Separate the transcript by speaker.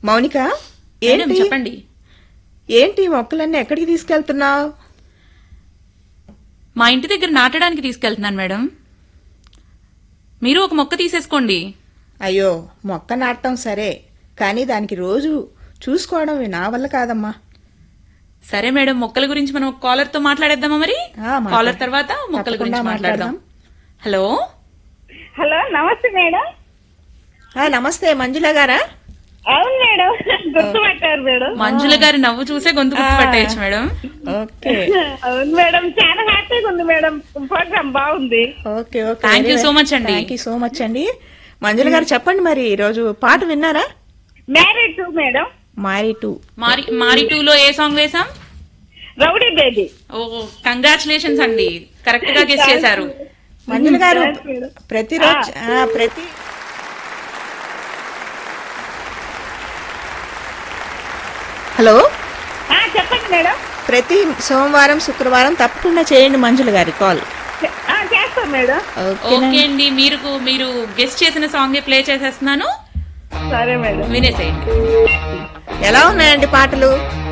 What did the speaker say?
Speaker 1: Mounika
Speaker 2: madam
Speaker 1: ఏంటి
Speaker 2: చెప్పండి
Speaker 1: ఏంటి ఈ మొక్కలన్నీ ఎక్కడికి తీసుకెళ్తున్నావు
Speaker 2: మా ఇంటి దగ్గర నాటడానికి తీసుకెళ్తున్నాను మేడం మీరు ఒక మొక్క తీసేసుకోండి
Speaker 1: అయ్యో మొక్క నాటడం సరే కానీ దానికి రోజు చూసుకోవడం నా వల్ల కాదమ్మా
Speaker 2: సరే మేడం మొక్కల గురించి మనం కాలర్ తో మాట్లాడేద్దామా మరి
Speaker 1: ఆ, మాట్లాడు.
Speaker 2: కాలర్ తర్వాత మొక్కల
Speaker 1: తప్పకుండా
Speaker 2: గురించి మాట్లాడదాం హలో
Speaker 3: హలో నమస్తే మేడం
Speaker 1: ఆ, నమస్తే మంజుల గారా
Speaker 3: అవును మేడం గుర్తుపట్టారు మేడం
Speaker 2: మంజుల గారి నవ్వు చూసే గొంతు గుర్తుపట్టేయచ్చు మేడం
Speaker 1: ఓకే
Speaker 3: అవును మేడం చాలా హ్యాపీగా ఉంది మేడం ప్రోగ్రామ్ బాగుంది
Speaker 1: okay okay
Speaker 2: Thank you so much అండి.
Speaker 1: థ్యాంక్ యూ సో మచ్ అండి మంజుల గారు చెప్పండి మరి ఈరోజు పాట విన్నారా
Speaker 3: married to madam
Speaker 1: Maari two
Speaker 2: Maari Maari two లో ఏ సాంగ్ వేసాం
Speaker 3: రౌడీ బేబీ
Speaker 2: ఓ కంగ్రాచులేషన్స్ అండి కరెక్ట్ గా గెస్ట్ చేశారు
Speaker 1: మంజుల గారు
Speaker 3: Thanks, madam.
Speaker 1: ప్రతిరోజు ఆ, ప్రతి హలో
Speaker 3: ఆ, చెప్పండి మేడం
Speaker 1: ప్రతి సోమవారం శుక్రవారం తప్పకుండా చేయండి మంజుల గారి కాల్
Speaker 3: చె- ఆ, చేస్తాం మేడం
Speaker 2: ఓకే అండి మీరు మీరు గెస్ట్ చేసిన సాంగ్ ప్లే చేసేస్తున్నాను
Speaker 3: సరే మేడం
Speaker 2: వినేసేయండి
Speaker 1: ఎలా ఉన్నాయండి పాటలు